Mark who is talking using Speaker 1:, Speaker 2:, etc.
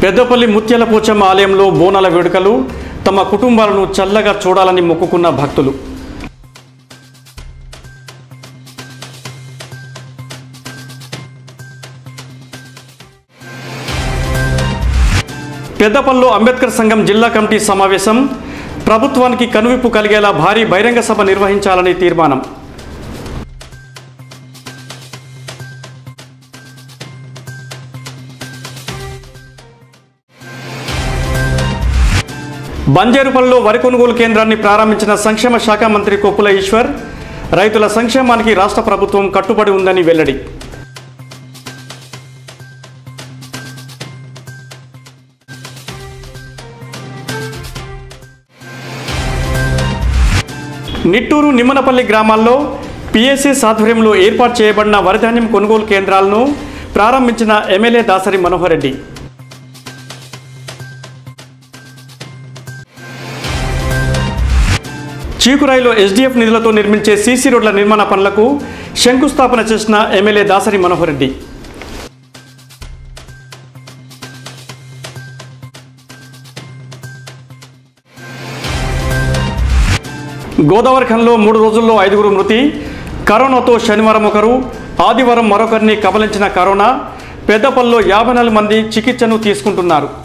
Speaker 1: పెద్దపల్లి ముత్యాల పోచమ్మ ఆలయంలో బోనాల వేడుకలు తమ కుటుంబాలను చల్లగా చూడాలని మొక్కుకున్న భక్తులు పెద్దపల్లిలో అంబేద్కర్ సంఘం జిల్లా కమిటీ సమావేశం ప్రభుత్వానికి కనువిప్పు కలిగేలా భారీ బహిరంగ సభ నిర్వహించాలని తీర్మానం బంజేరుపల్లిలో వరి కొనుగోలు కేంద్రాన్ని ప్రారంభించిన సంక్షేమ శాఖ మంత్రి కొప్పుల ఈశ్వర్ రైతుల సంక్షేమానికి రాష్ట్ర ప్రభుత్వం కట్టుబడి ఉందని వెల్లడి నిట్టూరు నిమ్మనపల్లి గ్రామాల్లో పిఎస్ఎస్ ఆధ్వర్యంలో ఏర్పాటు చేయబడిన వరిధాన్యం కొనుగోలు కేంద్రాలను ప్రారంభించిన ఎమ్మెల్యే దాసరి మనోహర్ రెడ్డి చీకురాయిలో ఎస్డీఎఫ్ నిధులతో నిర్మించే సీసీ రోడ్ల నిర్మాణ పనులకు శంకుస్థాపన చేసిన ఎమ్మెల్యే దాసరి మనోహర్ రెడ్డి గోదావరి ఖండ్లో మూడు రోజుల్లో ఐదుగురు మృతి కరోనాతో శనివారం ఒకరు ఆదివారం మరొకరిని కబలించిన కరోనా పెద్దపల్లిలో యాభై నాలుగు మంది చికిత్సను తీసుకుంటున్నారు